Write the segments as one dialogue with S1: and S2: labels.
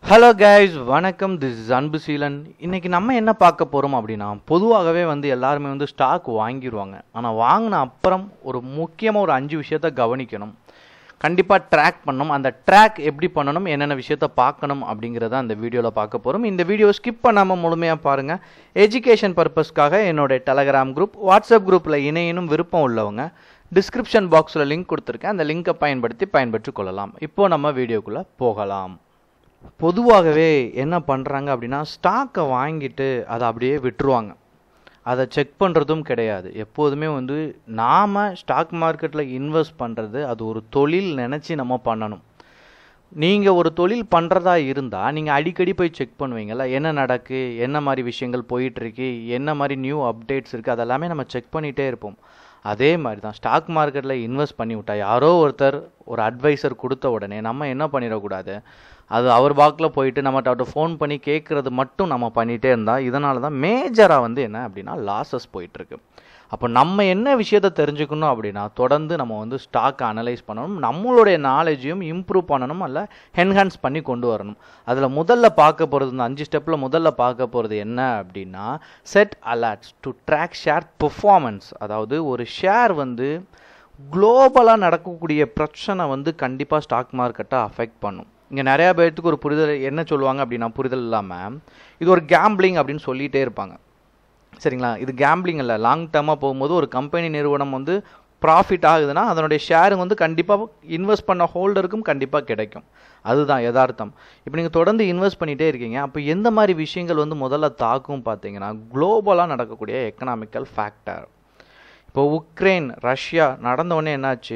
S1: hello guys வணக்கம் this is Anbu Seelan இன்னைக்கு நம்ம என்ன பார்க்க போகிறோம் அப்படின்னா பொதுவாகவே வந்து எல்லாருமே வந்து ஸ்டாக் வாங்கிடுவாங்க ஆனால் வாங்கின அப்புறம் ஒரு முக்கியமாக ஒரு அஞ்சு விஷயத்த கவனிக்கணும் கண்டிப்பாக ட்ராக் பண்ணணும் அந்த ட்ராக் எப்படி பண்ணணும் என்னென்ன விஷயத்த பார்க்கணும் அப்படிங்கிறத அந்த வீடியோவில் பார்க்க போகிறோம் இந்த வீடியோ ஸ்கிப் பண்ணாமல் முழுமையாக பாருங்கள் எஜுகேஷன் பர்பஸ்க்காக என்னோட டெலகிராம் குரூப் வாட்ஸ்அப் குரூப்பில் இணையனும் விருப்பம் உள்ளவங்க டிஸ்கிரிப்ஷன் பாக்ஸில் லிங்க் கொடுத்துருக்கேன் அந்த லிங்கை பயன்படுத்தி பயன்பெற்று கொள்ளலாம் இப்போ நம்ம வீடியோக்குள்ளே போகலாம் பொதுவாகவே என்ன பண்ணுறாங்க அப்படின்னா ஸ்டாக்கை வாங்கிட்டு அதை அப்படியே விட்டுருவாங்க அதை செக் பண்ணுறதும் கிடையாது எப்போதுமே வந்து நாம் ஸ்டாக் மார்க்கெட்டில் இன்வெஸ்ட் பண்ணுறது அது ஒரு தொழில் நினச்சி நம்ம பண்ணணும் நீங்கள் ஒரு தொழில் பண்ணுறதா இருந்தால் நீங்கள் அடிக்கடி போய் செக் பண்ணுவீங்கல்ல என்ன நடக்கு என்ன மாதிரி விஷயங்கள் போயிட்டுருக்கு என்ன மாதிரி நியூ அப்டேட்ஸ் இருக்குது அதெல்லாமே நம்ம செக் பண்ணிகிட்டே இருப்போம் அதே மாதிரி தான் ஸ்டாக் மார்க்கெட்டில் இன்வெஸ்ட் பண்ணி விட்டா யாரோ ஒருத்தர் ஒரு அட்வைசர் கொடுத்த உடனே நம்ம என்ன பண்ணிடக்கூடாது அது அவர் பாக்கில் போயிட்டு நம்மகிட்ட அவர்கிட்ட ஃபோன் பண்ணி கேட்குறது மட்டும் நம்ம பண்ணிகிட்டே இருந்தால் இதனால தான் மேஜராக வந்து என்ன அப்படின்னா லாஸஸ் போயிட்டுருக்கு அப்போ நம்ம என்ன விஷயத்த தெரிஞ்சுக்கணும் அப்படின்னா தொடர்ந்து நம்ம வந்து ஸ்டாக்கை அனலைஸ் பண்ணணும் நம்மளுடைய நாலேஜையும் இம்ப்ரூவ் பண்ணணும் அல்ல என்ஹான்ஸ் பண்ணி கொண்டு வரணும் அதில் முதல்ல பார்க்க போகிறது இந்த அஞ்சு ஸ்டெப்பில் முதல்ல பார்க்க போகிறது என்ன அப்படின்னா set alerts to track share performance அதாவது ஒரு ஷேர் வந்து குளோபலாக நடக்கக்கூடிய பிரச்சனை வந்து கண்டிப்பாக ஸ்டாக் மார்க்கெட்டை அஃபெக்ட் பண்ணும் இங்கே நிறையா பேர்த்துக்கு ஒரு புரிதல் என்ன சொல்லுவாங்க அப்படின்னா புரிதல் இல்லாமல் இது ஒரு கேம்பிளிங் அப்படின்னு சொல்லிகிட்டே இருப்பாங்க சரிங்களா இது கேம்பிளிங் இல்லை லாங் டேர்மாக போகும்போது ஒரு கம்பெனி நிறுவனம் வந்து ப்ராஃபிட் ஆகுதுன்னா அதனுடைய ஷேருங்க வந்து கண்டிப்பாக இன்வெஸ்ட் பண்ண ஹோல்டருக்கும் கண்டிப்பாக கிடைக்கும் அதுதான் யதார்த்தம் இப்போ நீங்கள் தொடர்ந்து இன்வெஸ்ட் பண்ணிகிட்டே இருக்கீங்க அப்போ எந்த மாதிரி விஷயங்கள் வந்து முதல்ல தாக்கும் பார்த்தீங்கன்னா குளோபலாக நடக்கக்கூடிய எக்கனாமிக்கல் ஃபேக்டர் இப்போ உக்ரைன் ரஷ்யா நடந்த உடனே என்னாச்சு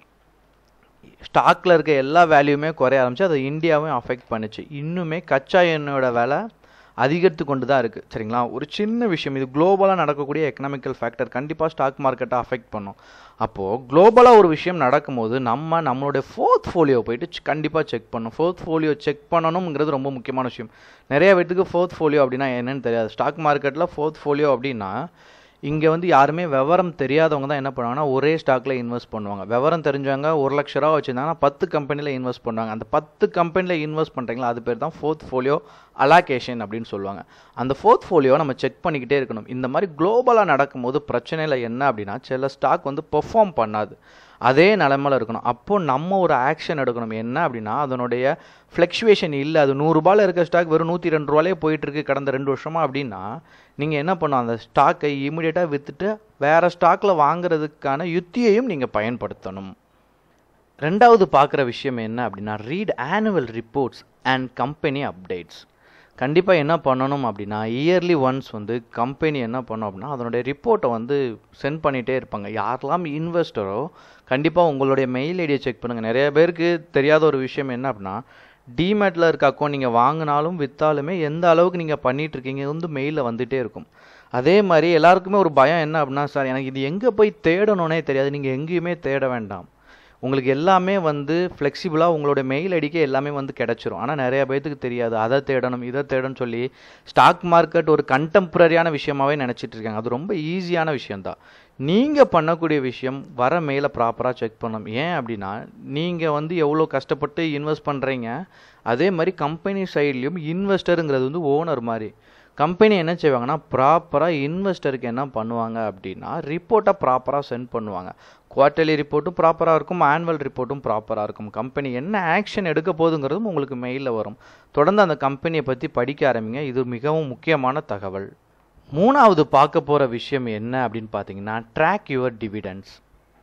S1: ஸ்டாக்கில் இருக்க எல்லா வேல்யூமே குறைய ஆரம்பிச்சு அதை இந்தியாவும் அஃபெக்ட் பண்ணுச்சு இன்னுமே கச்சா எண்ணெயோட விலை அதிகரித்து கொண்டு தான் இருக்குது சரிங்களா ஒரு சின்ன விஷயம் இது குளோபலாக நடக்கக்கூடிய எக்கனாமிக்கல் ஃபேக்டர் கண்டிப்பாக ஸ்டாக் மார்க்கெட்டை அஃபெக்ட் பண்ணும் அப்போது குளோபலாக ஒரு விஷயம் நடக்கும்போது நம்ம நம்மளுடைய ஃபோர்த் ஃபோலியோ போயிட்டு கண்டிப்பாக செக் பண்ணணும் ஃபோர்த் ஃபோலியோ செக் பண்ணணுங்கிறது ரொம்ப முக்கியமான விஷயம் நிறைய பேத்துக்கு ஃபோர்த் ஃபோலியோ அப்படின்னா என்னன்னு தெரியாது ஸ்டாக் மார்க்கெட்டில் ஃபோர்த் ஃபோலியோ அப்படின்னா இங்கே வந்து யாருமே விவரம் தெரியாதவங்க தான் என்ன பண்ணுவாங்கன்னா ஒரே ஸ்டாக்கில் இன்வெஸ்ட் பண்ணுவாங்க விவரம் தெரிஞ்சவங்க ஒரு லட்ச ரூபா வச்சுருந்தாங்கன்னா பத்து கம்பெனியில் இன்வெஸ்ட் பண்ணுவாங்க அந்த பத்து கம்பெனியில் இன்வெஸ்ட் பண்ணுறீங்களா அது பேர் தான் ஃபோர்த் ஃபோலியோ அலாகேஷன் அப்படின்னு சொல்லுவாங்க அந்த ஃபோர்த் ஃபோலியோ நம்ம செக் பண்ணிக்கிட்டே இருக்கணும் இந்த மாதிரி குளோபலாக நடக்கும்போது பிரச்சனையில் என்ன அப்படின்னா சில ஸ்டாக் வந்து பெர்ஃபார்ம் பண்ணாது அதே நிலமையில் இருக்கணும் அப்போது நம்ம ஒரு ஆக்ஷன் எடுக்கணும் என்ன அப்படின்னா அதனுடைய ஃப்ளக்சுவேஷன் இல்லை அது நூறுரூபாயில் இருக்க ஸ்டாக் வெறும் நூற்றி ரெண்டு ரூபாலே போயிட்டுருக்கு கடந்த ரெண்டு வருஷமாக அப்படின்னா நீங்கள் என்ன பண்ணணும் அந்த ஸ்டாக்கை இமீடியட்டாக விற்றுட்டு வேறு ஸ்டாக்கில் வாங்குறதுக்கான யுத்தியையும் நீங்கள் பயன்படுத்தணும் ரெண்டாவது பார்க்குற விஷயம் என்ன அப்படின்னா read annual reports and company updates கண்டிப்பாக என்ன பண்ணணும் அப்படின்னா இயர்லி ஒன்ஸ் வந்து கம்பெனி என்ன பண்ணும் அப்படின்னா அதனுடைய ரிப்போர்ட்டை வந்து சென்ட் பண்ணிகிட்டே இருப்பாங்க யாரெல்லாம் இன்வெஸ்டரோ கண்டிப்பாக உங்களுடைய மெயில் ஐடியை செக் பண்ணுங்கள் நிறைய பேருக்கு தெரியாத ஒரு விஷயம் என்ன அப்படின்னா டிமேட்டில் இருக்க அக்கௌண்ட் நீங்கள் வாங்கினாலும் விற்றாலுமே எந்த அளவுக்கு நீங்கள் பண்ணிகிட்ருக்கீங்க வந்து மெயிலில் வந்துகிட்டே இருக்கும் அதே மாதிரி எல்லாருக்குமே ஒரு பயம் என்ன அப்படின்னா சார் எனக்கு இது எங்கே போய் தேடணுன்னே தெரியாது நீங்கள் எங்கேயுமே தேட வேண்டாம் உங்களுக்கு எல்லாமே வந்து ஃப்ளெக்சிபிளாக உங்களோட மெயில் ஐடிக்கே எல்லாமே வந்து கிடச்சிரும் ஆனால் நிறைய பேர்த்துக்கு தெரியாது அதை தேடணும் இதை தேடணும் சொல்லி ஸ்டாக் மார்க்கெட் ஒரு கண்டெம்பரரியான விஷயமாகவே நினச்சிட்டு இருக்காங்க அது ரொம்ப ஈஸியான விஷயந்தான் நீங்கள் பண்ணக்கூடிய விஷயம் வர மெயிலை ப்ராப்பராக செக் பண்ணணும் ஏன் அப்படின்னா நீங்கள் வந்து எவ்வளோ கஷ்டப்பட்டு இன்வெஸ்ட் பண்ணுறீங்க அதே மாதிரி கம்பெனி சைட்லேயும் இன்வெஸ்டருங்கிறது வந்து ஓனர் மாதிரி கம்பெனி என்ன செய்வாங்கன்னா ப்ராப்பராக இன்வெஸ்டருக்கு என்ன பண்ணுவாங்க அப்படின்னா ரிப்போர்ட்டை ப்ராப்பராக சென்ட் பண்ணுவாங்க குவார்ட்டர்லி ரிப்போர்ட்டும் ப்ராப்பராக இருக்கும் ஆனுவல் ரிப்போர்ட்டும் ப்ராப்பராக இருக்கும் கம்பெனி என்ன ஆக்ஷன் எடுக்க போகுதுங்கிறதும் உங்களுக்கு மெயிலில் வரும் தொடர்ந்து அந்த கம்பெனியை பற்றி படிக்க ஆரம்பிங்க இது மிகவும் முக்கியமான தகவல் மூணாவது பார்க்க போகிற விஷயம் என்ன அப்படின்னு பார்த்தீங்கன்னா ட்ராக் யுவர் டிவிடெண்ட்ஸ்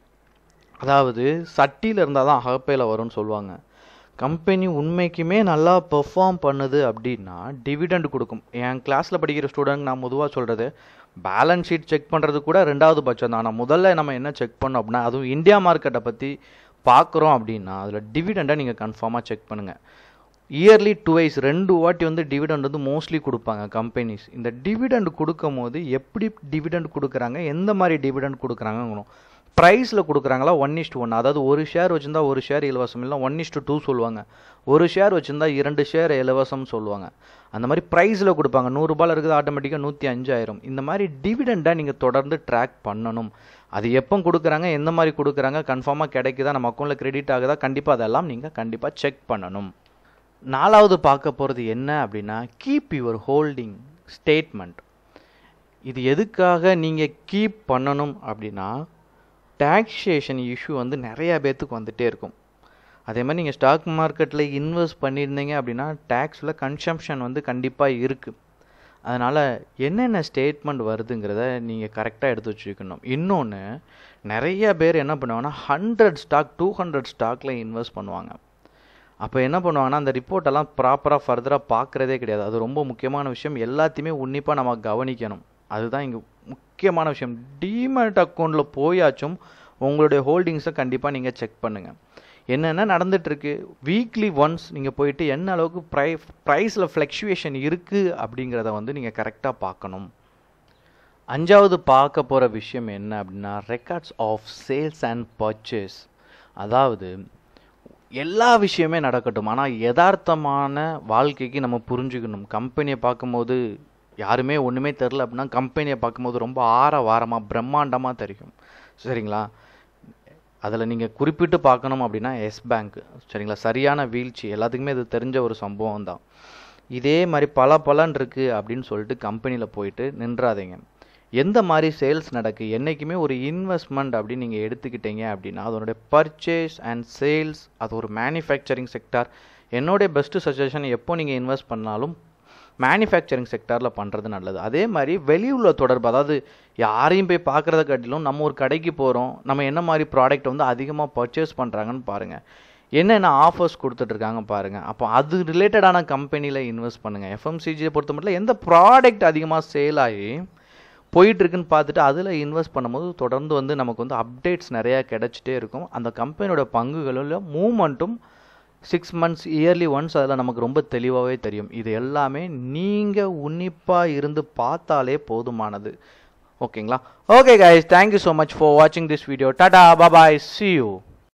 S1: அதாவது சட்டியில் இருந்தால் தான் அகப்பையில் வரும்னு சொல்லுவாங்க கம்பெனி உண்மைக்குமே நல்லா பெர்ஃபார்ம் பண்ணுது அப்படின்னா டிவிடெண்ட் கொடுக்கும் என் கிளாஸில் படிக்கிற ஸ்டூடெண்ட் நான் பொதுவாக சொல்கிறது பேலன்ஸ் ஷீட் செக் பண்ணுறது கூட ரெண்டாவது பட்சம் தான் ஆனால் முதல்ல நம்ம என்ன செக் பண்ணோம் அப்படின்னா அதுவும் இந்தியா மார்க்கெட்டை பற்றி பார்க்குறோம் அப்படின்னா அதில் டிவிடெண்டை நீங்கள் கன்ஃபார்மாக செக் பண்ணுங்கள் இயர்லி டுவைஸ் ரெண்டு வாட்டி வந்து டிவிடெண்ட் வந்து மோஸ்ட்லி கொடுப்பாங்க கம்பெனிஸ் இந்த டிவிடெண்ட் கொடுக்கும் போது எப்படி டிவிடெண்ட் கொடுக்குறாங்க எந்த மாதிரி டிவிடெண்ட் கொடுக்குறாங்கன்னு ப்ரைஸில் கொடுக்குறாங்களா ஒன் இஸ்ட் ஒன் அதாவது ஒரு ஷேர் வச்சுருந்தா ஒரு ஷேர் இலவசம் இல்லை ஒன் இஸ்ட் டூ சொல்லுவாங்க ஒரு ஷேர் வச்சுருந்தா இரண்டு ஷேர் இலவசம் சொல்லுவாங்க அந்த மாதிரி ப்ரைஸில் கொடுப்பாங்க நூறுரூபாயில் இருக்குது ஆட்டோமேட்டிக்காக நூற்றி அஞ்சாயிரம் இந்த மாதிரி டிவிடெண்டை நீங்கள் தொடர்ந்து ட்ராக் பண்ணணும் அது எப்போ கொடுக்குறாங்க எந்த மாதிரி கொடுக்குறாங்க கன்ஃபார்மாக கிடைக்குதா நம்ம அக்கௌண்ட்டில் கிரெடிட் ஆகுதா கண்டிப்பாக அதெல்லாம் நீங்கள் கண்டிப்பாக செக் பண்ணணும் நாலாவது பார்க்க போகிறது என்ன அப்படின்னா கீப் யுவர் ஹோல்டிங் ஸ்டேட்மெண்ட் இது எதுக்காக நீங்கள் கீப் பண்ணணும் அப்படின்னா டேக்ஸேஷன் இஷ்யூ வந்து நிறையா பேர்த்துக்கு வந்துகிட்டே இருக்கும் அதே மாதிரி நீங்கள் ஸ்டாக் மார்க்கெட்டில் இன்வெஸ்ட் பண்ணியிருந்தீங்க அப்படின்னா டேக்ஸில் கன்சம்ஷன் வந்து கண்டிப்பாக இருக்குது அதனால் என்னென்ன ஸ்டேட்மெண்ட் வருதுங்கிறத நீங்கள் கரெக்டாக எடுத்து வச்சுக்கணும் இன்னொன்று நிறைய பேர் என்ன பண்ணுவாங்கன்னா ஹண்ட்ரட் ஸ்டாக் டூ ஹண்ட்ரட் ஸ்டாக்கில் இன்வெஸ்ட் பண்ணுவாங்க அப்போ என்ன பண்ணுவாங்கன்னா அந்த ரிப்போர்ட்டெல்லாம் ப்ராப்பராக ஃபர்தராக பார்க்குறதே கிடையாது அது ரொம்ப முக்கியமான விஷயம் எல்லாத்தையுமே உன்னிப்பாக நம்ம கவனிக்கணும் அதுதான் இங்கே முக்கியமான விஷயம் டிமெட் அக்கௌண்ட்டில் போயாச்சும் உங்களுடைய ஹோல்டிங்ஸை கண்டிப்பாக நீங்கள் செக் பண்ணுங்கள் என்னென்ன நடந்துகிட்ருக்கு வீக்லி ஒன்ஸ் நீங்கள் போயிட்டு என்ன அளவுக்கு ப்ரை ப்ரைஸில் ஃப்ளக்சுவேஷன் இருக்குது அப்படிங்கிறத வந்து நீங்கள் கரெக்டாக பார்க்கணும் அஞ்சாவது பார்க்க போகிற விஷயம் என்ன அப்படின்னா records of sales and purchase அதாவது எல்லா விஷயமே நடக்கட்டும் ஆனால் யதார்த்தமான வாழ்க்கைக்கு நம்ம புரிஞ்சுக்கணும் கம்பெனியை பார்க்கும்போது யாருமே ஒன்றுமே தெரில அப்படின்னா கம்பெனியை பார்க்கும்போது ரொம்ப ஆற வாரமாக பிரம்மாண்டமாக தெரியும் சரிங்களா அதில் நீங்கள் குறிப்பிட்டு பார்க்கணும் அப்படின்னா எஸ் பேங்க் சரிங்களா சரியான வீழ்ச்சி எல்லாத்துக்குமே இது தெரிஞ்ச ஒரு சம்பவம் தான் இதே மாதிரி பல பலன் இருக்குது அப்படின்னு சொல்லிட்டு கம்பெனியில் போயிட்டு நின்றாதீங்க எந்த மாதிரி சேல்ஸ் நடக்கு என்றைக்குமே ஒரு இன்வெஸ்ட்மெண்ட் அப்படின்னு நீங்கள் எடுத்துக்கிட்டீங்க அப்படின்னா அதனுடைய பர்ச்சேஸ் அண்ட் சேல்ஸ் அது ஒரு மேனுஃபேக்சரிங் செக்டார் என்னுடைய பெஸ்ட்டு சஜஷன் எப்போ நீங்கள் இன்வெஸ்ட் பண்ணாலும் மேனுஃபேக்சரிங் செக்டாரில் பண்ணுறது நல்லது அதே மாதிரி வெளியுள்ள தொடர்பு அதாவது யாரையும் போய் பார்க்குறத காட்டிலும் நம்ம ஒரு கடைக்கு போகிறோம் நம்ம என்ன மாதிரி ப்ராடக்ட் வந்து அதிகமாக பர்ச்சேஸ் பண்ணுறாங்கன்னு பாருங்கள் என்னென்ன ஆஃபர்ஸ் கொடுத்துட்ருக்காங்க பாருங்கள் அப்போ அது ரிலேட்டடான கம்பெனியில் இன்வெஸ்ட் பண்ணுங்கள் எஃப்எம்சிஜியை பொறுத்த மட்டும் எந்த ப்ராடக்ட் அதிகமாக சேல் ஆகி போயிட்டுருக்குன்னு பார்த்துட்டு அதில் இன்வெஸ்ட் பண்ணும்போது தொடர்ந்து வந்து நமக்கு வந்து அப்டேட்ஸ் நிறையா கிடச்சிட்டே இருக்கும் அந்த கம்பெனியோட பங்குகளில் மூமெண்ட்டும் சிக்ஸ் மந்த்ஸ் இயர்லி ஒன்ஸ் அதில் நமக்கு ரொம்ப தெளிவாகவே தெரியும் இது எல்லாமே நீங்கள் உன்னிப்பாக இருந்து பார்த்தாலே போதுமானது ஓகேங்களா okay guys thank you so much for வாட்சிங் this video tata bye bye see you